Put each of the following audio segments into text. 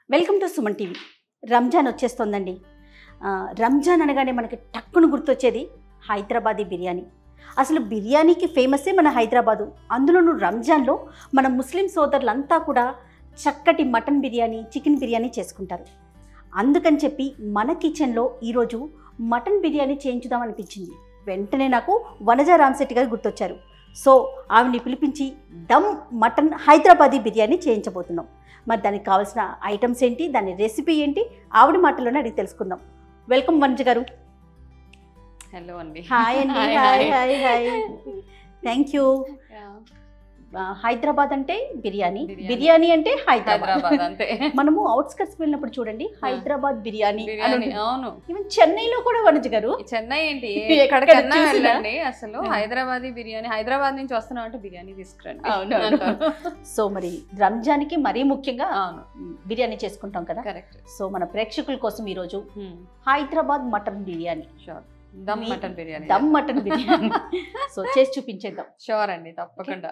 Welcome to Suman TV Ramzan వచ్చేస్తోందండి ఆ, రంజాన్ అనగానే మనకి టక్కును గుర్తొచ్చేది హైదరాబాదీ బిర్యానీ అసలు బిర్యానీకి ఫేమసే మన హైదరాబాదు అందులోనూ రంజాన్లో మన ముస్లిం సోదరులంతా కూడా చక్కటి మటన్ బిర్యానీ చికెన్ బిర్యానీ చేసుకుంటారు అందుకని చెప్పి మన కిచెన్లో ఈరోజు మటన్ బిర్యానీ చేయించుదాం అనిపించింది వెంటనే నాకు వనజ రామ్శెట్టి గారు గుర్తొచ్చారు సో ఆవిడని పిలిపించి దమ్ మటన్ హైదరాబాదీ బిర్యానీ చేయించబోతున్నాం మరి దానికి కావాల్సిన ఐటమ్స్ ఏంటి దాని రెసిపీ ఏంటి ఆవిడ మాటలోనే అడిగి తెలుసుకుందాం వెల్కమ్ వనజ గారు హలో అండి హాయ్ అండి Hi, hi hi. Hi hi thank you Yeah. Hyderabad అంటే బిర్యానీ బిర్యానీ. బిర్యానీ అంటే హైదరాబాద్ హైదరాబాద్ అంతే మనము అవుట్స్కట్స్ వెళ్ళినప్పుడు చూడండి హైదరాబాద్ బిర్యానీ అని బిర్యానీ ఉంటుంది. అవును ఈవెన్ చెన్నైలో కూడా వనజ గారు ఈ చెన్నై ఏంటి ఎక్కడ ఎక్కడికన్నా చూసినా. వెళ్ళండి అసలు Yeah. హైదరాబాదీ బిర్యానీ హైదరాబాద్ నుంచి వస్తున్నాం అంటే బిర్యానీ తీసుకురండి అవును, అవును. అంటారు. సో మరి రంజాన్కి మరీ ముఖ్యంగా అవును బిర్యానీ చేసుకుంటాం కదా కరెక్ట్ సో మన ప్రేక్షకుల కోసం ఈరోజు హైదరాబాద్ మటన్ బిర్యానీ షూర్ దమ్ మీ- mutton biryani dum mutton biryani so చేసి చూపించేద్దాం షూర్ అండి తప్పకుండా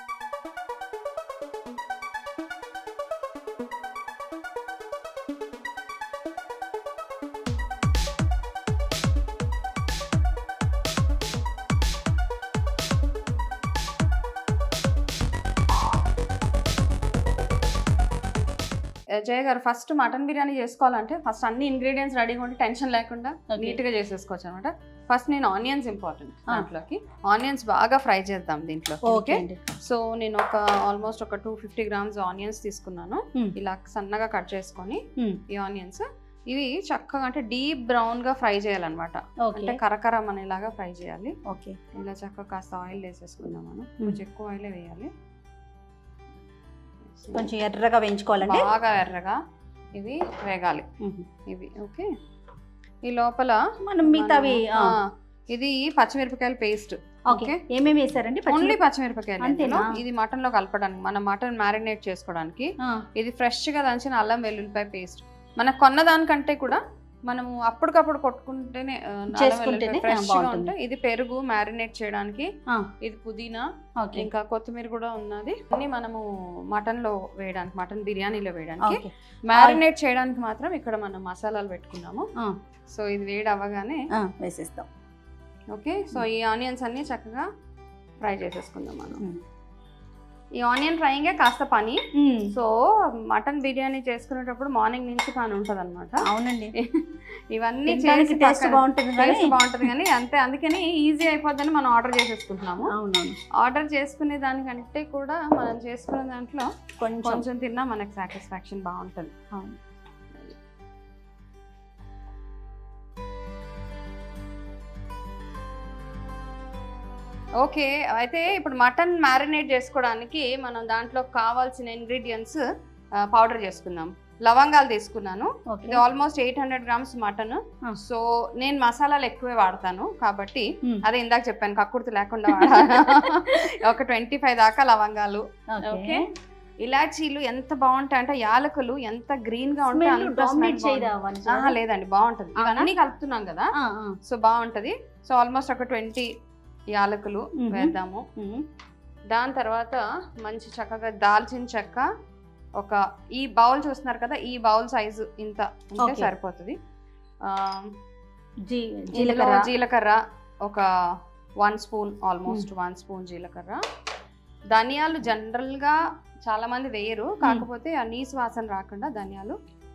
జయ గారు ఫస్ట్ మటన్ బిర్యానీ చేసుకోవాలంటే ఫస్ట్ అన్ని ఇంగ్రీడియంట్స్ రెడీగా ఉంటే టెన్షన్ లేకుండా Okay. నీట్ గా చేసేసుకోవచ్చు అనమాట ఫస్ట్ నేను ఆనియన్స్ ఇంపార్టెంట్ Ah. దాంట్లోకి ఆనియన్స్ బాగా ఫ్రై చేద్దాం దీంట్లో ఓకే ఓకే అండి సో నేను ఒక ఆల్మోస్ట్ ఒక టూ ఫిఫ్టీ గ్రామ్స్ ఆనియన్స్ తీసుకున్నాను Hmm. ఇలా సన్నగా కట్ చేసుకొని Hmm. ఈ ఆనియన్స్ ఇవి చక్కగా అంటే డీప్ బ్రౌన్ గా ఫ్రై చేయాలన్నమాట ఓకే అంటే కరకరం అనేలాగా ఫ్రై చేయాలి ఓకే ఇలా చక్కగా కాస్త ఆయిల్ వేసేసుకుందాం మనం కొంచెం ఎక్కువ ఆయిల్ వేయాలి కొంచెం ఎర్రగా వేయించుకోవాలండి బాగా ఎర్రగా ఇవి వేగాలి మ్మ్. ఇవి ఓకే ఈ లోపల మనం మిగతావి మనము, ఆ, ఇది పచ్చిమిరపకాయల పేస్ట్ ఓకే ఏమేమి వేసారండి ఓన్లీ పచ్చిమిరపకాయలు అంతేనా? ఇందులో. ఇది మటన్ లో కలపడానికి మన మటన్ మ్యారినేట్ చేసుకోవడానికి ఇది ఫ్రెష్ గా దంచిన అల్లం వెల్లుల్లిపాయ పేస్ట్ మనకు కొన్న దానికంటే కూడా మనము అప్పటికప్పుడు కొట్టుకుంటేనే ఆ, అల్లం చేసుకుంటేనే, వెల్లుల్లిపాయ ఆ, fresh గా బాగుంటుంది. ఉంటే ఇది పెరుగు మ్యారినేట్ చేయడానికి ఆ. ఇది పుదీనా ఓకే ఇంకా కొత్తిమీర కూడా ఉన్నది అన్ని మనము మటన్ లో వేయడానికి మటన్ బిర్యానీలో వేయడానికి ఓకే మ్యారినేట్ చేయడానికి మాత్రం ఇక్కడ మనం మసాలాలు పెట్టుకున్నాము ఆ. సో ఇది వేడి అవ్వగానే ఆ, వేసేస్తాం ఓకే సో ఈ ఆనియన్స్ అన్ని చక్కగా ఫ్రై చేసేసుకుందాం మనం మ్మ్. ఈ ఆనియన్ ఫ్రైయింగే కాస్త పని మ్మ్. సో మటన్ బిర్యానీ చేసుకునేటప్పుడు మార్నింగ్ నుంచి పని ఉంటుంది అనమాట అవునండి ఇవన్నీ తినడానికి చేసి టేస్ట్ పక్కన- బాగుంటుంది కానీ టేస్ట్ బాగుంటుంది కానీ అంతే అందుకని ఈజీ అయిపోద్దని మనం ఆర్డర్ చేసేసుకుంటున్నాము అవునవును ఆర్డర్ చేసుకునే దానికంటే కూడా మనం చేసుకునే దాంట్లో కొంచెం కొంచెం తిన్నా మనకు సాటిస్ఫాక్షన్ బాగుంటుంది అవును. ఓకే అయితే ఇప్పుడు మటన్ మ్యారినేట్ చేసుకోవడానికి మనం దాంట్లో కావాల్సిన ఇంగ్రీడియంట్స్ పౌడర్ చేసుకుందాం లవంగాలు తీసుకున్నాను ఓకే ఇది almost eight hundred grams mutton Ah. So నేను మసాలాలు ఎక్కువే వాడతాను కాబట్టి Hmm. అదే ఇందాక చెప్పాను కక్కుర్తి లేకుండా వాడాలి ఒక ట్వంటీ ఫైవ్ దాకా లవంగాలు ఓకే ఓకే ఇలాచీలు ఎంత బాగుంటాయి అంటే యాలకులు ఎంత గ్రీన్ గా ఉంటాయి స్మెల్ అంత డామినేట్ smell చేయదా బాగుంటుంది. వనజ? ఆహా, లేదండి బాగుంటది అవునా? ఇవన్నీ కలుపుతున్నాం కదా ఆ, ఆ. సో బాగుంటది సో ఆల్మోస్ట్ ఒక ట్వంటీ యాలకులు Mhm. వేద్దాము మ్మ్. దాని తర్వాత మంచి చక్కగా దాల్చిన చెక్క ఒక ఈ బౌల్ చూస్తున్నారు కదా ఈ బౌల్ సైజు ఇంత ఉంటే Okay. సరిపోతుంది ఆ, జీ ఇందులో జీలకర్ర జీలకర్ర ఒక one spoon almost one spoon జీలకర్ర ధనియాలు జనరల్ గా చాలా మంది వేయరు కాకపోతే ఆ నీసు వాసన రాకుండా ధనియాలు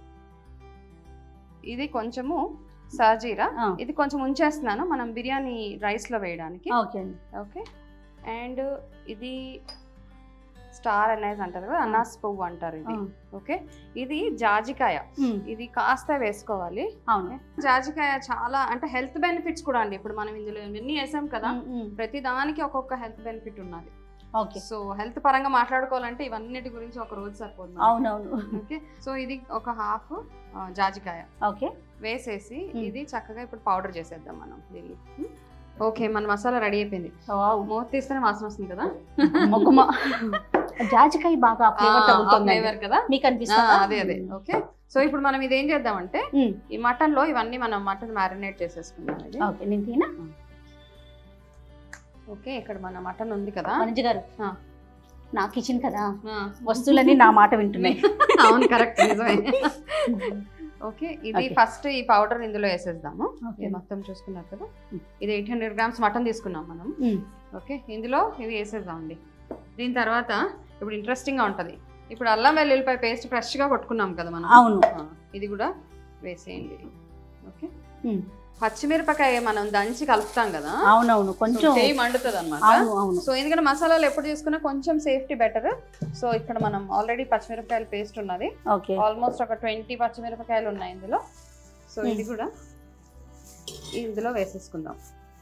ఇది కొంచెము సాజీరా ఆ. ఇది కొంచెం ఉంచేస్తున్నాను మనం బిర్యానీ రైస్ లో వేయడానికి ఓకే అండి ఓకే అండ్ ఇది స్టార్ అనేది అంటారు కదా అనాస్ పువ్వు అంటారు ఇది ఆ. ఓకే ఇది జాజికాయ మ్మ్. ఇది కాస్త వేసుకోవాలి అవును జాజికాయ చాలా అంటే హెల్త్ బెనిఫిట్స్ కూడా అండి ఇప్పుడు మనం ఇందులో ఇవన్నీ వేసాం కదా మ్మ్, మ్మ్. ప్రతి దానికి ఒక్కొక్క హెల్త్ బెనిఫిట్ ఉన్నది ఓకే సో హెల్త్ పరంగా మాట్లాడుకోవాలంటే ఇవన్నిటి గురించి ఒక రోజు సరిపోతుంది అవునవును ఓకే సో ఇది ఒక హాఫ్ జాజికాయ ఓకే వేసేసి Hmm. ఇది చక్కగా ఇప్పుడు పౌడర్ చేసేద్దాం మనం దీన్ని ఓకే మన మసాలా రెడీ అయిపోయింది వావ్. మూత తీస్తేనే వాసన వస్తుంది కదా మొగుమ జాజికాయ బాగా ఫ్లేవర్ తగులుతుంది ఫ్లేవర్ కదా మీకు ఆ, అనిపిస్తుందా అదే అదే ఓకే సో ఇప్పుడు మనం ఇది ఏం చేద్దామంటే మ్మ్. ఈ మటన్ లో ఇవన్నీ మనం మటన్ మ్యారినేట్ చేసేసుకుందాం ఇది ఓకే నేను తినా ఓకే ఇక్కడ మన మటన్ ఉంది కదా వనజ గారు ఆ. నా కిచెన్ కదా ఆ. వస్తువులన్నీ నా మాట వింటున్నాయి అవును కరెక్ట్ నిజమే ఓకే ఇది Okay. ఫస్ట్ ఈ పౌడర్ ఇందులో వేసేద్దాము ఓకే ఇది మొత్తం చూసుకున్నారు కదా Mm. ఇది ఎయిట్ హండ్రెడ్ గ్రామ్స్ మటన్ తీసుకున్నాం మనం ఉమ్, ఓకే ఇందులో ఇవి వేసేద్దామండి దీని తర్వాత ఇప్పుడు ఇంట్రెస్టింగ్గా ఉంటుంది ఇప్పుడు అల్లం వెల్లుల్లిపాయ పేస్ట్ ఫ్రెష్గా కొట్టుకున్నాం కదా మనం అవును ఆ, ఇది కూడా వేసేయండి ఓకే ఉమ్, పచ్చిమిరపకాయ మనం దంచి కలుపుతాం కదా అవునవును కొంచెం చేయి మండుతుంది అనమాట అవును అవును సో ఎందుకంటే మసాలాలు ఎప్పుడు తీసుకున్నా కొంచెం సేఫ్టీ బెటర్ సో ఇక్కడ మనం ఆల్రెడీ పచ్చిమిరపకాయల పేస్ట్ ఉన్నది ఓకే ఆల్మోస్ట్ ఒక ట్వంటీ పచ్చిమిరపకాయలు ఉన్నాయి ఇందులో సో ఇది కూడా ఇందులో వేసేసుకుందాం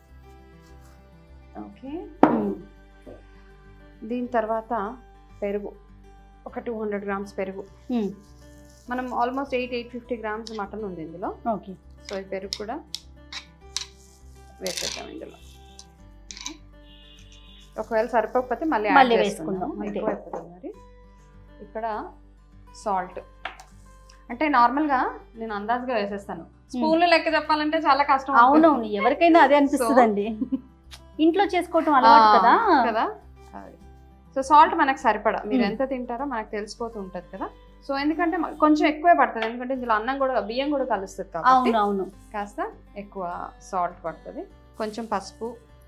ఓకే ఉమ్, దీని తర్వాత పెరుగు ఒక టూ హండ్రెడ్ గ్రామ్స్ పెరుగు ఉమ్, మనం almost eight eight fifty grams mutton ఉంది ఇందులో ఓకే సో ఈ పెరుగు కూడా వేసేద్దాం ఇందులో ఒకవేళ సరిపోకపోతే మళ్ళీ యాడ్ మళ్ళీ చేసుకుందాం. వేసుకుందాం, అంతే. ఎక్కువ అయిపోతుంది మరి ఇక్కడ సాల్ట్ అంటే నార్మల్గా నేను అందాజుగా వేసేస్తాను స్పూన్లు లెక్క చెప్పాలంటే చాలా కష్టం అవుతుంది. అవునవును ఎవరికైనా అదే అనిపిస్తుందండి ఇంట్లో చేసుకోవటం అలవాటు ఆ, కదా కదా సో సాల్ట్ మనకు సరిపడా మీరు మ్మ్. ఎంత తింటారో మనకు తెలిసిపోతూ ఉంటది కదా సో ఎందుకంటే మ- కొంచెం ఎక్కువే పడుతుంది ఎందుకంటే ఇందులో అన్నం కూడా బియ్యం కూడా కలుస్తుంది కాబట్టి అవును అవును కాస్త ఎక్కువ సాల్ట్ పడుతుంది కొంచెం పసుపు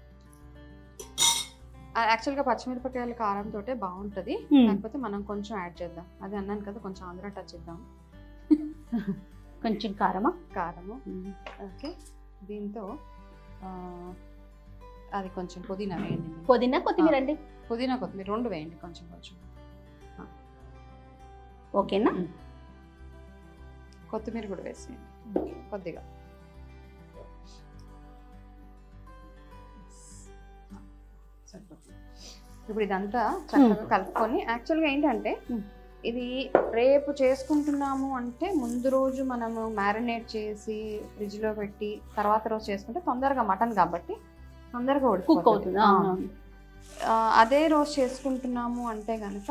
యాక్చువల్గా పచ్చిమిరపకాయల కారంతో బాగుంటుంది మ్మ్. కాకపోతే మనం కొంచెం యాడ్ చేద్దాం అది అన్నాను కదా కొంచెం ఆంధ్ర టచ్ ఇద్దాం కొంచెం కారమా కారము ఓకే దీంతో ఆ, అది కొంచెం పుదీనా వేయండి మీరు. పుదీనా కొత్తిమీర అండి పుదీనా కొత్తిమీర రెండు వేయండి కొంచెం కొంచెం ఓకేనా కొత్తిమీర కూడా వేసేయండి కొద్దిగా సరిపోతుంది. ఇప్పుడు ఇదంతా చక్కగా కలుపుకొని యాక్చువల్గా ఏంటంటే Hmm. ఇది రేపు చేసుకుంటున్నాము అంటే ముందు రోజు మనము మ్యారినేట్ చేసి ఫ్రిడ్జ్లో పెట్టి తర్వాత రోజు చేసుకుంటే తొందరగా మటన్ కాబట్టి తొందరగా కుక్ ఉడికిపోతుంది. అవుతుంది ఆ. అవునవును ఆ, అదే రోజు చేసుకుంటున్నాము అంటే కనుక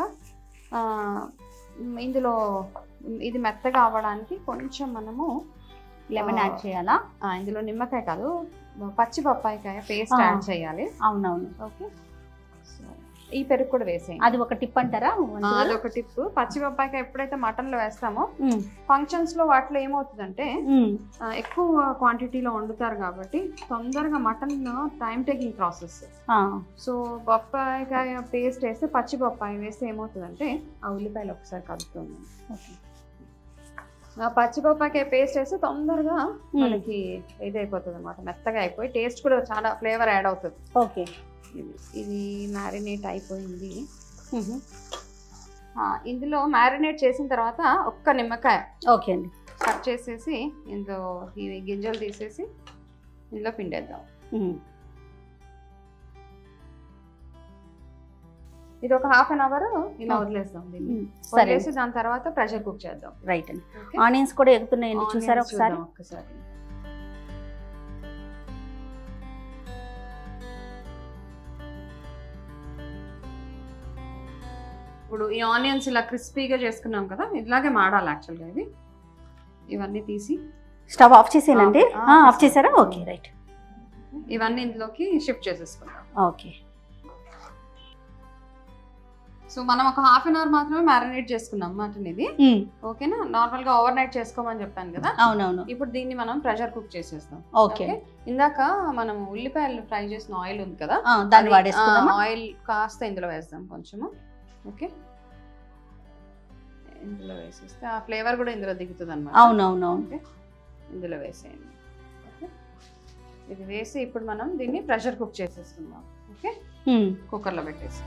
ఇందులో ఇది మెత్తగా అవ్వడానికి కొంచెం మనము లెమన్ ఆ, యాడ్ చేయాలా ఆ, ఇందులో నిమ్మకాయ కాదు పచ్చి పప్పాయికాయ పేస్ట్ ఆ. యాడ్ చేయాలి అవునవును ఓకే సో ఈ పెరుగు కూడా వేసేయండి అది ఒక టిప్ అంటారా ఆ, అదొక టిప్ పచ్చి పప్పాయికాయ ఎప్పుడైతే మటన్ లో వేస్తామో ఉమ్, ఫంక్షన్స్ లో వాటిలో ఏమవుతుందంటే ఉమ్, ఆ, ఎక్కువ క్వాంటిటీలో వండుతారు కాబట్టి తొందరగా మటన్ టైం టేకింగ్ ప్రాసెస్ ఆ, సో బొప్పాయికాయ పేస్ట్ వేస్తే పచ్చి బొప్పాయి వేస్తే ఏమవుతుందంటే ఆ ఉల్లిపాయలు ఒకసారి కలుపుతుంది ఓకే. ఆ పచ్చి బొప్పాయికాయ పేస్ట్ వేస్తే తొందరగా ఉమ్, మనకి ఇది అయిపోతుంది అనమాట మెత్తగా అయిపోయి టేస్ట్ కూడా చాలా ఫ్లేవర్ యాడ్ అవుతుంది ఓకే ఇది ఇది మ్యారినేట్ అయిపోయింది ఉహు, ఆ, ఇందులో మ్యారినేట్ చేసిన తర్వాత ఒక్క నిమ్మకాయ ఓకే అండి కట్ చేసేసి ఇందులో ఇవి గింజలు తీసేసి ఇందులో పిండేద్దాం ఉమ్, ఇది ఒక హాఫ్ అన్ అవర్ ఇలా Okay. వదిలేస్తాం దీన్ని ఉమ్, సరే వదిలేసి దాని తర్వాత ప్రెషర్ కుక్ చేద్దాం రైట్ అండి Okay? ఆనియన్స్ కూడా ఎగుతున్నాయండి చూసారా Onions ఒకసారి చూద్దాం ఒక్కసారి ఇప్పుడు ఈ ఆనియన్స్ ఇలా క్రిస్పీగా చేసుకున్నాం కదా ఇలాగే మాడాలి యాక్చువల్గా ఇది ఇవన్నీ తీసి స్టవ్ ఆఫ్ చేసేనండి ఆ, ఆ, ఆఫ్ ఆఫ్ చేశారా ఓకే రైట్ ఇవన్నీ ఇందులోకి షిఫ్ట్ చేసేసుకుందాం ఓకే సో మనం ఒక హాఫ్ అన్ అవర్ మాత్రమే మ్యారినేట్ చేసుకున్నాం మటన్ ఇది ఉమ్, ఓకేనా నార్మల్ గా ఓవర్ నైట్ చేసుకోమని చెప్పాను కదా అవునవును ఇప్పుడు దీన్ని మనం ప్రెషర్ కుక్ చేసేస్తాం ఓకే ఓకే ఇందాక మనం ఉల్లిపాయలు ఫ్రై చేసిన ఆయిల్ ఉంది కదా ఆ, దాన్ని అది, వాడేసుకుందామా ఆ, ఆయిల్ కాస్త ఇందులో వేస్తాం కొంచెము ఓకే ఇందులో వేసేస్తే ఆ ఫ్లేవర్ కూడా ఇందులో దిగుతుంది అనమాట అవునవునవును ఓకే ఇందులో వేసేయండి ఓకే ఇది వేసి ఇప్పుడు మనం దీన్ని ప్రెషర్ కుక్ చేసేస్తున్నాం ఓకే ఉమ్, కుక్కర్లో పెట్టేసి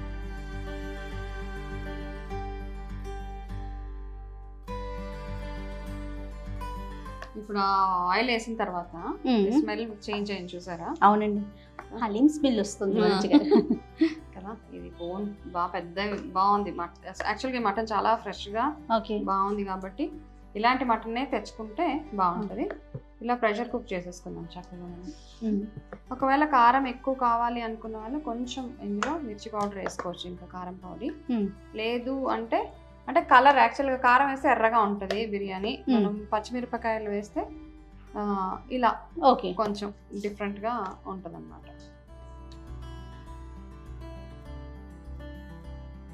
ఇప్పుడు ఆ ఆయిల్ వేసిన తర్వాత ఉమ్, స్మెల్ చేంజ్ అయింది చూసారా అవునండి హలీం స్మెల్ వస్తుంది ఆ. మంచిగా కదా ఇది బోన్ బాగా పెద్ద బాగుంది యాక్చువల్గా మటన్ చాలా ఫ్రెష్గా ఓకే బాగుంది కాబట్టి ఇలాంటి మటన్నే తెచ్చుకుంటే బాగుంటుంది ఇలా ప్రెషర్ కుక్ చేసేసుకుందాం చక్కగా మనం ఉమ్, ఒకవేళ కారం ఎక్కువ కావాలి అనుకున్న వాళ్ళు కొంచెం ఇందులో మిర్చి పౌడర్ వేసుకోవచ్చు ఇంకా కారం పౌడర్ ఉమ్, లేదు అంటే అంటే కలర్ యాక్చువల్గా కారం వేస్తే ఎర్రగా ఉంటుంది బిర్యానీ Hmm. మనం పచ్చిమిరపకాయలు వేస్తే ఆ, ఇలా ఓకే కొంచెం డిఫరెంట్గా ఉంటుంది అనమాట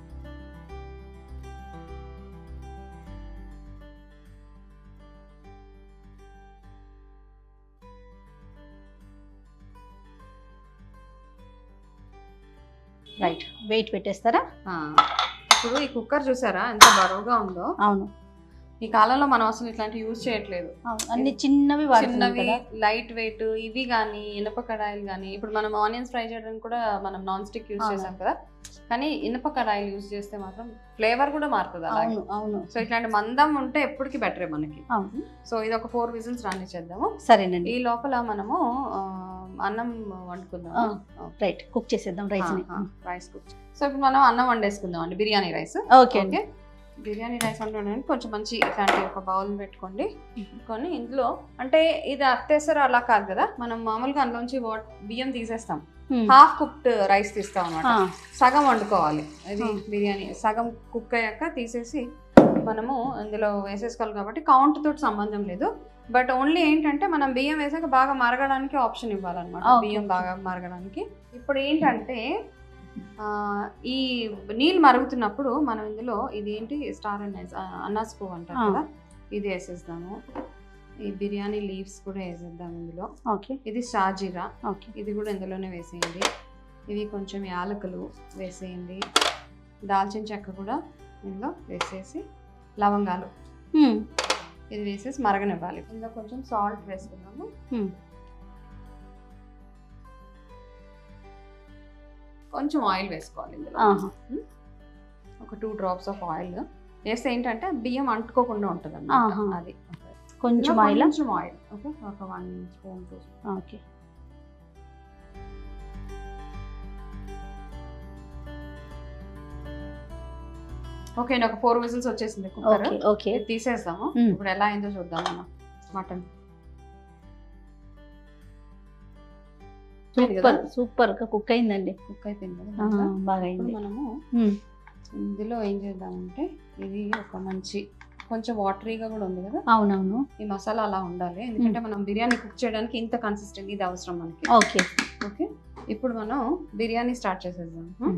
రైట్ వెయిట్ పెట్టేస్తారా ఆ, ఇప్పుడు ఈ కుక్కర్ చూసారా ఎంత బరువుగా ఉందో అవును ఈ కాలంలో మనం అసలు ఇట్లాంటివి యూజ్ చేయట్లేదు అవును అన్ని చిన్నవి వాడుతున్నాం చిన్నవి కదా లైట్ వెయిట్ ఇవి కానీ ఇనుప కడాయిలు కానీ ఇప్పుడు మనం ఆనియన్స్ ఫ్రై చేయడానికి కూడా మనం నాన్ స్టిక్ యూజ్ అవును. చేసాం కదా కానీ ఇనుప కడాయిలు యూజ్ చేస్తే మాత్రం ఫ్లేవర్ కూడా మారుతుంది అలాగే అవును అవును సో ఇట్లాంటి మందం ఉంటే ఎప్పటికీ బెటరే మనకి అవును సో ఇది ఒక ఫోర్ విజిల్స్ రానిచ్చేద్దాము సరేనండి ఈ లోపల మనము ఆ, అన్నం వండుకుందాం రైట్ కుక్ చేసేద్దాం రైస్ ని రైస్ కుక్ సో ఇప్పుడు మనం అన్నం వండేసుకుందాం అండి బిర్యానీ రైస్ ఓకే అండి ఓకే బిర్యానీ రైస్ వండడానికి కొంచెం మంచి ఇట్లాంటి ఒక బౌల్ పెట్టుకోండి పెట్టుకొని ఇందులో అంటే ఇది అత్తేసారు అలా కాదు కదా మనం మామూలుగా అందులోంచి వాట్ బియ్యం తీసేస్తాం Hmm. హాఫ్ కుక్డ్ రైస్ తీస్తాం అనమాట ఆ, సగం వండుకోవాలి ఇది Ah. బిర్యానీ సగం కుక్ అయ్యాక తీసేసి మనము ఇందులో వేసేసుకోవాలి కాబట్టి కౌంట్ తోటి సంబంధం లేదు బట్ ఓన్లీ ఏంటంటే మనం బియ్యం వేసాక బాగా మరగడానికి ఆప్షన్ ఇవ్వాలన్నమాట Okay, బియ్యం okay. బాగా మరగడానికి ఇప్పుడు ఏంటంటే ఆ, ఈ నీళ్ళు మరుగుతున్నప్పుడు మనం ఇందులో ఇది ఏంటి స్టార్ అన్నైస్ అన్నాస్ పువ్వు అంటారు Ah. కదా ఇది వేసేస్తాము ఈ బిర్యానీ లీవ్స్ కూడా వేసేద్దాం ఇందులో ఓకే ఇది షాజీరా ఓకే ఇది కూడా ఇందులోనే వేసేయండి ఇవి కొంచెం యాలకులు వేసేయండి దాల్చిన చెక్క కూడా ఇందులో వేసేసి లవంగాలు Hmm. ఇది వేసేసి మరగనివ్వాలి ఇందులో కొంచెం సాల్ట్ వేసుకున్నాము Hmm. కొంచెం ఆయిల్ వేసుకోవాలి ఇందులో ఆహా. Hmm. ఒక టూ డ్రాప్స్ ఆఫ్ ఆయిల్ వేస్తే ఏంటంటే బియ్యం అంటుకోకుండా ఉంటుంది ఆహా. అది కొంచెం ఆయిల్ కొంచెం ఆయిల్ ఓకే ఒక one spoon two okay okay ఒక ఫోర్ విజిల్స్ వచ్చేసింది కుక్కర్ ఓకే ఓకే ఇది తీసేస్తాము మ్మ్. ఇప్పుడు ఎలా అయిందో చూద్దాం మనం మటన్ సూపర్ సూపర్ గా కుక్ అయిందండి కుక్ అయిపోయింది కదా ఆ, బాగా. బాగా ఇప్పుడు అయింది మనము Hmm. ఇందులో ఏం చేద్దామంటే ఇది ఒక మంచి కొంచెం వాటరీగా కూడా ఉంది కదా అవునవును ఈ మసాలా అలా ఉండాలి ఎందుకంటే మనం బిర్యానీ కుక్ చేయడానికి ఇంత కన్సిస్టెంట్ ఇది అవసరం మనకి ఓకే ఓకే ఇప్పుడు మనం బిర్యానీ స్టార్ట్ చేసేద్దాం Hmm.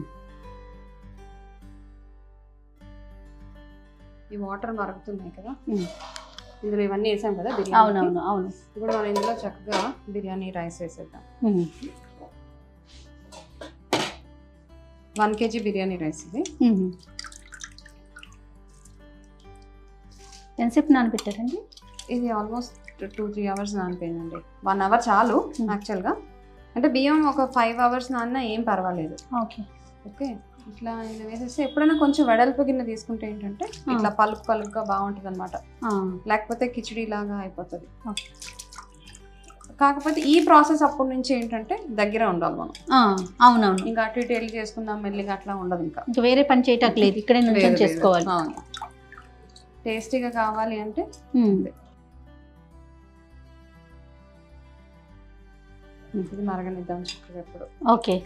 ఈ వాటర్ మరుగుతున్నాయి కదా Hmm. ఇందులో ఇవన్నీ వేసాం కదా బిర్యానీ అవునవును అవును ఇప్పుడు మనం ఇందులో చక్కగా బిర్యానీ రైస్ వేసేద్దాం Hmm. One KG biryani rice ఇది Hmm. ఎంతసేపు నానబెట్టారండి ఇది ఆల్మోస్ట్ టూ త్రీ అవర్స్ నానిపోయిందండి వన్ అవర్ చాలు Hmm. యాక్చువల్గా అంటే బియ్యం ఒక ఫైవ్ అవర్స్ నాన్న ఏం పర్వాలేదు ఓకే ఓకే ఇట్లా ఇలా వేసేస్తే ఎప్పుడైనా కొంచెం వెడల్పు గిన్నె తీసుకుంటే ఏంటంటే ఇట్లా పలుకు పలుకుగా బాగుంటుంది అనమాట ఆ, లేకపోతే కిచడీ లాగా అయిపోతుంది Okay. కాకపోతే ఈ ప్రాసెస్ అప్పటి నుంచి ఏంటంటే దగ్గర ఉండాలి మనం ఆ, అవునవును ఇంకా అటు ఇటు వెళ్ళి చేసుకుందాం మెల్లిగా అట్లా ఉండదు ఇంకా ఇంకా వేరే పని చేయటానికి లేదు ఇక్కడే లేదు, నుంచి లేదు. చేసుకోవాలి అవును. టేస్టీగా కావాలి అంటే Hmm. ఇది మరగనిద్దాం చక్కగా ఎప్పుడు ఓకే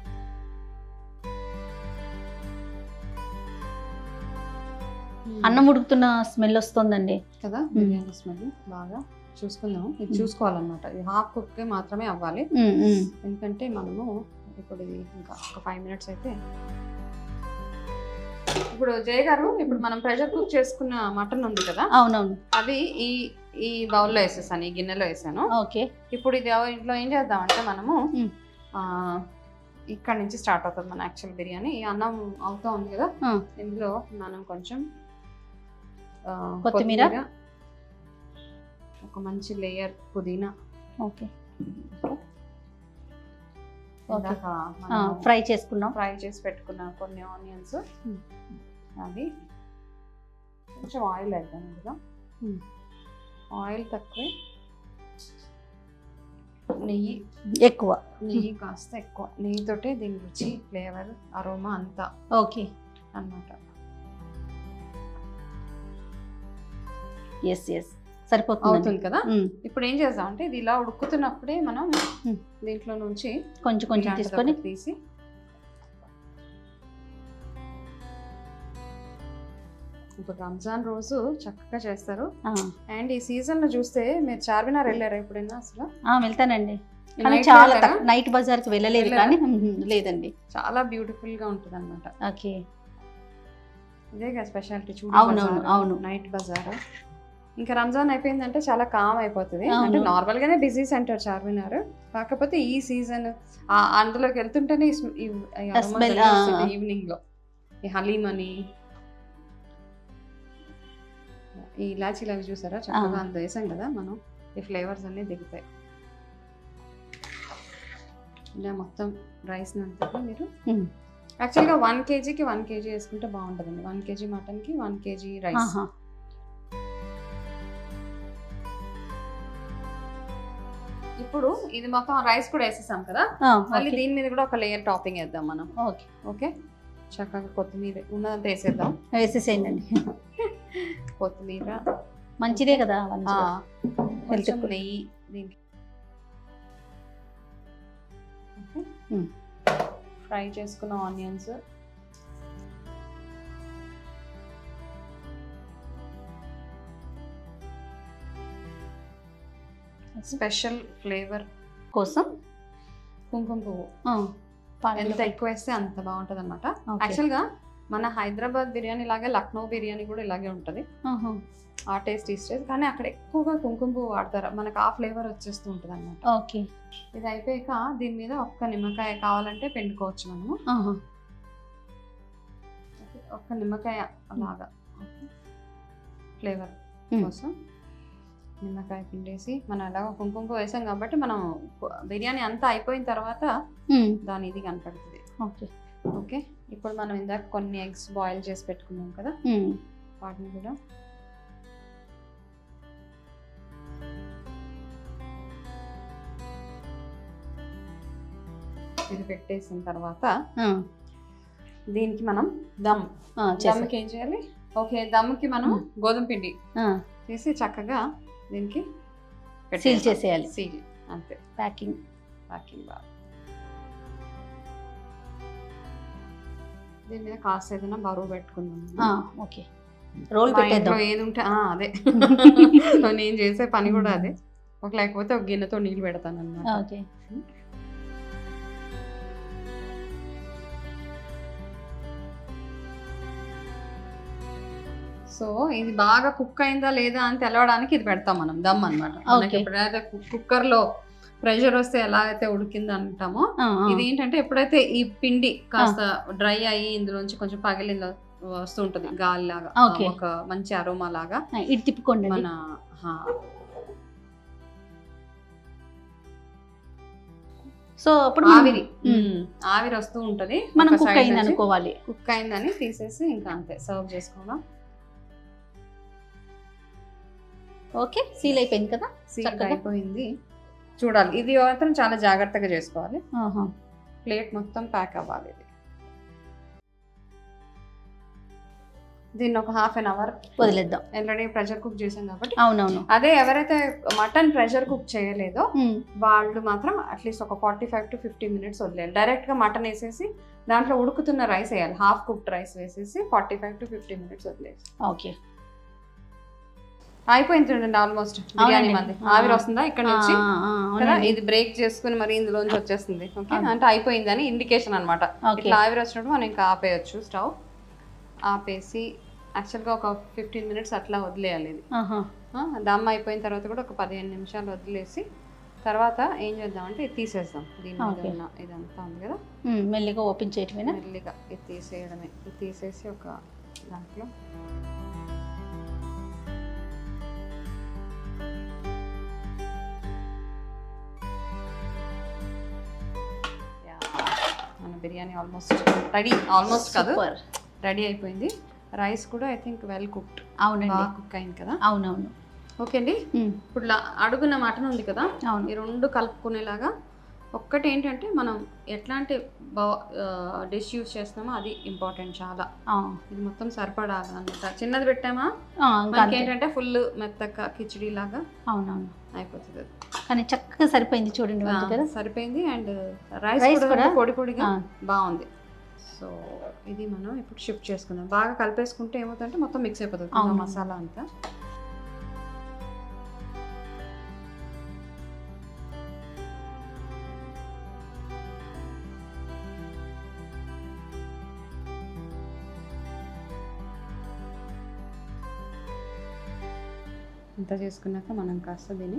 అన్నం ఉడుకుతున్న స్మెల్ వస్తుందండి కదా బిర్యానీ స్మెల్ బాగా చూసుకుందాం ఇది Hmm. చూసుకోవాలన్నమాట ఇది హాఫ్ కుక్ మాత్రమే అవ్వాలి ఉమ్, ఉమ్. ఎందుకంటే మనము ఇప్పుడు ఇది ఇంకా ఒక ఫైవ్ మినిట్స్ అయితే ఇప్పుడు జయ గారు ఇప్పుడు మనం ప్రెషర్ కుక్ చేసుకున్న మటన్ ఉంది కదా అవునవును అది ఈ ఈ బౌల్లో వేసేసాను ఈ గిన్నెలో వేసాను ఓకే ఇప్పుడు ఇది ఎవ- ఇంట్లో ఏం చేద్దామంటే మనము Hmm. ఆ, ఇక్కడ నుంచి స్టార్ట్ అవుతుంది మన యాక్చువల్ బిర్యానీ ఈ అన్నం అవుతా ఉంది కదా Ah. ఇందులో మనం కొంచెం ఆ, కొత్తిమీర? ఒక మంచి లేయర్ పుదీనా ఓకే ఇందాక ఆ, మనం ఫ్రై చేసుకున్నాం ఫ్రై చేసి పెట్టుకున్న కొన్ని ఆనియన్స్ Hmm. అవి కొంచెం ఆయిల్ వేద్దాం ఇందులో Hmm. ఆయిల్ తక్కువే నెయ్యి ఎక్కువ నెయ్యి కాస్త ఎక్కువ నెయ్యితోటే దీని రుచి ఫ్లేవర్ అరోమా అంతా ఓకే అన్నమాట ఎస్ ఎస్ సరిపోతుంది అవుతుంది కదా ఇప్పుడు ఏం చేద్దాం అంటే ఇది ఇలా ఉడుకుతున్నప్పుడే మనం Hmm. దీంట్లో నుంచి కొంచెం కొంచెం ఇలాంటిది తీసుకొని ఒకటి తీసి ఇప్పుడు రంజాన్ రోజు చక్కగా చేస్తారు ఆ, అండ్ ఈ సీజన్ లో చూస్తే మీరు చార్మినార్ వెళ్ళారా ఎప్పుడైనా అసలు ఆ, వెళ్తానండి కానీ Night చాలా వెళ్ళారా? తక్కువ నైట్ బజార్కి వెళ్ళలేదు వెళ్ళారా? కానీ ఉహుం, లేదండి చాలా బ్యూటిఫుల్ గా ఉంటుంది అనమాట ఓకే ఇదే కదా స్పెషాలిటీ అవునవును, అవును. నైట్ బజార్ ఇంకా రంజాన్ అయిపోయిందంటే చాలా కామ్ అయిపోతుంది అవును. అంటే నార్మల్ గానే బిజీ సెంటర్ చార్మినార్ కాకపోతే ఈ సీజన్ అందులోకి వెళ్తుంటేనే ఈ స్మ- ఈ- ఈ ఆ aroma smell, తెలిసి ఆ. వస్తుంది ఈవినింగ్ లో ఈ హలీం అని ఈ ఇలాచీలు అవి చూసారా చక్కగా ఆ. అంత వేసాం కదా మనం ఈ ఫ్లేవర్స్ అన్ని దిగుతాయి ఇలా మొత్తం రైస్ అంతా మీరు ఉమ్. యాక్చువల్గా వన్ కేజీకి వన్ కేజీ వేసుకుంటే బాగుంటుందండి వన్ కేజీ మటన్కి వన్ కేజీ రైస్ ఆహా. ఇప్పుడు ఇది మొత్తం రైస్ కూడా వేసేసాం కదా ఆ, మళ్ళీ ఓకే. దీని మీద కూడా ఒక లేయర్ టాపింగ్ వేద్దాం మనం ఓకే ఓకే చక్కగా కొత్తిమీర ఉన్నదంతా వేసేద్దాం వేసేసేయండి కొత్తిమీర మంచిదే కదా ఆ, మంచిగా. కొంచెం కూడా. నెయ్యి దీనికి ఉమ్. ఫ్రై చేసుకున్న ఆనియన్స్ స్పెషల్ ఫ్లేవర్ కోసం కుంకుమ పువ్వు ఆ, పాలలో ఎంత ఎక్కువ వేస్తే అంత బాగుంటుంది అనమాట ఓకే. యాక్చువల్గా మన హైదరాబాద్ బిర్యానీ లాగే లక్నో బిర్యానీ కూడా ఇలాగే ఉంటుంది ఆహా. ఆ టేస్ట్ ఈ టేస్ట్ కానీ అక్కడ ఎక్కువగా కుంకుమ పువ్వు వాడతారు మనకు ఆ ఫ్లేవర్ వచ్చేస్తూ ఉంటుంది అనమాట ఓకే ఇది అయిపోయాక దీని మీద ఒక్క నిమ్మకాయ కావాలంటే పిండుకోవచ్చు మనము ఆహా. ఒక్క నిమ్మకాయ అలాగా ఫ్లేవర్ ఉమ్. కోసం నిమ్మకాయ పిండేసి మనం ఎలాగో కుంకుమ పువ్వు వేసాం కాబట్టి మనం బిర్యానీ అంతా అయిపోయిన తర్వాత ఉమ్. దాని ఇది కనపడుతుంది ఓకే ఓకే ఇప్పుడు మనం ఇందాక కొన్ని ఎగ్స్ బాయిల్ చేసి పెట్టుకున్నాం కదా ఉమ్. వాటిని కూడా ఇది పెట్టేసిన తర్వాత ఆ, దీనికి మనం దమ్ ఆ, చేసే- దమ్కి ఏం చేయాలి ఓకే దమ్కి మనం మ్మ్. గోధుమ పిండి ఆ, తీసి చక్కగా దీనికి సీల్ చేసేయాలి సీల్ అంతే ప్యాకింగ్ ప్యాకింగ్ బాగా దీని మీద కాస్త ఏదైనా బరువు పెట్టుకుందాం ఆ, ఓకే రోల్ మా పెట్టేద్దాం ఇంట్లో ఏది ఉంటే ఆ, అదే సో నేను చేసే పని కూడా అదే ఒక లేకపోతే ఒక గిన్నెతో నీళ్ళు పెడతాను అనమాట ఓకే సో ఇది బాగా కుక్ అయిందా లేదా అని తెలవడానికి ఇది పెడతాం మనం దమ్ అనమాట మనకి Okay. ఎప్పుడైతే కుక్కర్ లో ప్రెషర్ వస్తే ఎలా అయితే ఉడికింది అంటామో ఆ, ఆ. ఇది ఏంటంటే ఎప్పుడైతే ఈ పిండి కాస్త డ్రై అయ్యి ఇందులోంచి కొంచెం పగిలిందో వస్తూ ఉంటుంది గాలి లాగా Okay. ఒక మంచి అరోమా లాగా ఆ, ఇటు తిప్పుకోండి మన హా, సో అప్పుడు మనం- ఆవిరి ఉమ్. ఉమ్, ఆవిరి వస్తూ ఉంటది మనం ఒక కుక్ side అయింది నుంచి అనుకోవాలి కుక్ అయిందని తీసేసి ఇంకా అంతే సర్వ్ చేసుకోవడం ఓకే సీల్ అయిపోయింది కదా సీల్ చక్కగా. అయిపోయింది చూడాలి ఇది మాత్రం చాలా జాగ్రత్తగా చేసుకోవాలి ఆహా. ప్లేట్ మొత్తం ప్యాక్ అవ్వాలి ఇది దీన్ని ఒక హాఫ్ అన్ అవర్ వదిలేద్దాం ఆల్రెడీ ప్రెషర్ కుక్ చేసాం కాబట్టి అవునవును అదే ఎవరైతే మటన్ ప్రెషర్ కుక్ చేయలేదో ఉమ్. వాళ్ళు మాత్రం అట్లీస్ట్ ఒక forty five to fifty minutes వదిలేయాలి డైరెక్ట్గా మటన్ వేసేసి దాంట్లో ఉడుకుతున్న రైస్ వేయాలి హాఫ్ కుక్డ్ రైస్ వేసేసి forty five to fifty minutes వదిలేసి ఓకే అయిపోయింది చూడండి ఆల్మోస్ట్ బిర్యానీ అవునండి. మంది ఆ. ఆవిరి వస్తుందా ఇక్కడ నుంచి ఆ, ఆ, కదా అవునండి. ఇది బ్రేక్ చేసుకుని మరి ఇందులోంచి వచ్చేస్తుంది ఓకే అవును. అంటే అయిపోయిందని ఇండికేషన్ అనమాట ఓకే ఇట్లా ఆవిరి వచ్చినప్పుడు మనం ఇంకా ఆపేయచ్చు స్టవ్ ఆపేసి యాక్చువల్గా ఒక ఫిఫ్టీన్ మినిట్స్ అట్లా వదిలేయాలి ఇది ఆహా. ఆ, దమ్ అయిపోయిన తర్వాత కూడా ఒక పదిహేను నిమిషాలు వదిలేసి తర్వాత ఏం చేద్దామంటే ఇది తీసేద్దాం దీని మీద ఓకే. ఉన్న ఇదంతా ఉంది కదా ఉమ్, మెల్లిగా ఓపెన్ చేయటమేనా మెల్లిగా ఇది తీసేయడమే ఇది తీసేసి ఒక దాంట్లో యా, మన బిర్యానీ ఆల్మోస్ట్ రెడీ ఆల్మోస్ట్ కాదు సూపర్ రెడీ అయిపోయింది రైస్ కూడా ఐ థింక్ వెల్ కుక్డ్ అవునండి బాగా కుక్ అయింది కదా అవునవును ఓకే అండి ఉమ్, ఇప్పుడు లా- అడుగున మటన్ ఉంది కదా అవును ఈ రెండు కలుపుకునేలాగా ఒక్కటి ఏంటంటే మనం ఎట్లాంటి డిష్ యూస్ చేస్తున్నామో అది ఇంపార్టెంట్ చాలా ఆ, ఇది మొత్తం సరిపడాలి అనమాట చిన్నది పెట్టామా ఆ, ఇంకా మనకి అంతే. ఏంటంటే ఫుల్ మెత్తగా కిచడీ లాగా అవునవును అయిపోతుంది అది. కానీ చక్కగా సరిపోయింది చూడండి ఆ, వంట కదా సరిపోయింది అండ్ రైస్ Rice కూడా కూడా? పొడి పొడిగా ఆ, బాగుంది సో ఇది మనం ఇప్పుడు షిఫ్ట్ చేసుకుందాం బాగా కలిపేసుకుంటే ఏమవుతుందంటే మొత్తం మిక్స్ అయిపోతుంది ఆ అవును. మసాలా అంతా ఇంత చేసుకున్నాక మనం కాస్త దీన్ని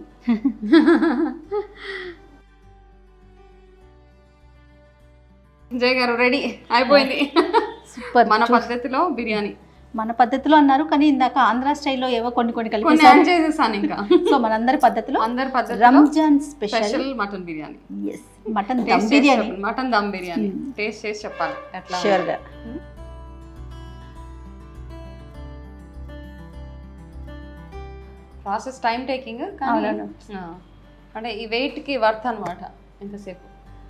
జయ్ గారు రెడీ అయిపోయింది సూపర్ మన పద్ధతిలో బిర్యానీ మన పద్ధతిలో అన్నారు కానీ ఇందాక ఆంధ్ర స్టైల్లో ఏవో కొన్ని కొన్ని కొన్ని కలిపేసారు యాడ్ చేసేసాను ఇంకా సో మనందరి పద్ధతిలో అందరి పద్ధతిలో Ramzan special special mutton biryani yes mutton dum taste biryani mutton dum biryani Hmm. Taste చేసి చెప్పాలి ఎట్లా షూర్ గా ప్రాసెస్ టైం టేకింగ్ కానీ అవునవును. ఆ, అంటే ఈ వెయిట్ కి వర్త్ అనమాట ఇంతసేపు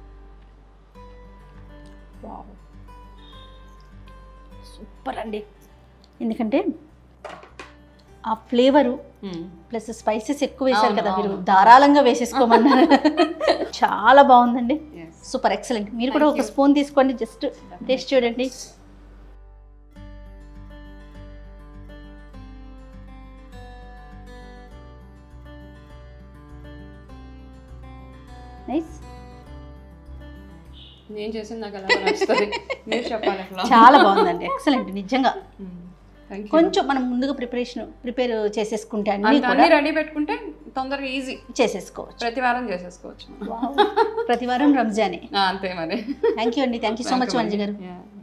సూపర్ అండి ఎందుకంటే ఆ ఫ్లేవరు ప్లస్ స్పైసెస్ ఎక్కువ వేశారు అవును, కదా మీరు అవును. ధారాళంగా వేసేసుకోమన్నారు చాలా బాగుందండి Yes. సూపర్ ఎక్సలెంట్ మీరు కూడా Thank ఒక you. స్పూన్ తీసుకోండి జస్ట్ టేస్ట్ చూడండి నైస్ నేను చేసింది నాకు ఎలా నచ్చుతుంది మీరు చెప్పాలి అట్లా చాలా బాగుందండి ఎక్సలెంట్ నిజంగా థ్యాంక్ యూ కొంచెం మనం ముందుగా ప్రిపరేషన్ ప్రిపేర్ చేసేసుకుంటే అన్ని అన్ని కూడా రెడీ పెట్టుకుంటే తొందరగా ఈజీ చేసేసుకోవచ్చు ప్రతి వారం చేసేసుకోవచ్చు మనం. వావ్. ప్రతి వారం రంజానే ఆ, అంతే మరి థ్యాంక్ యూ అండి thank you so much Welcome Manju garu అండి. Yeah.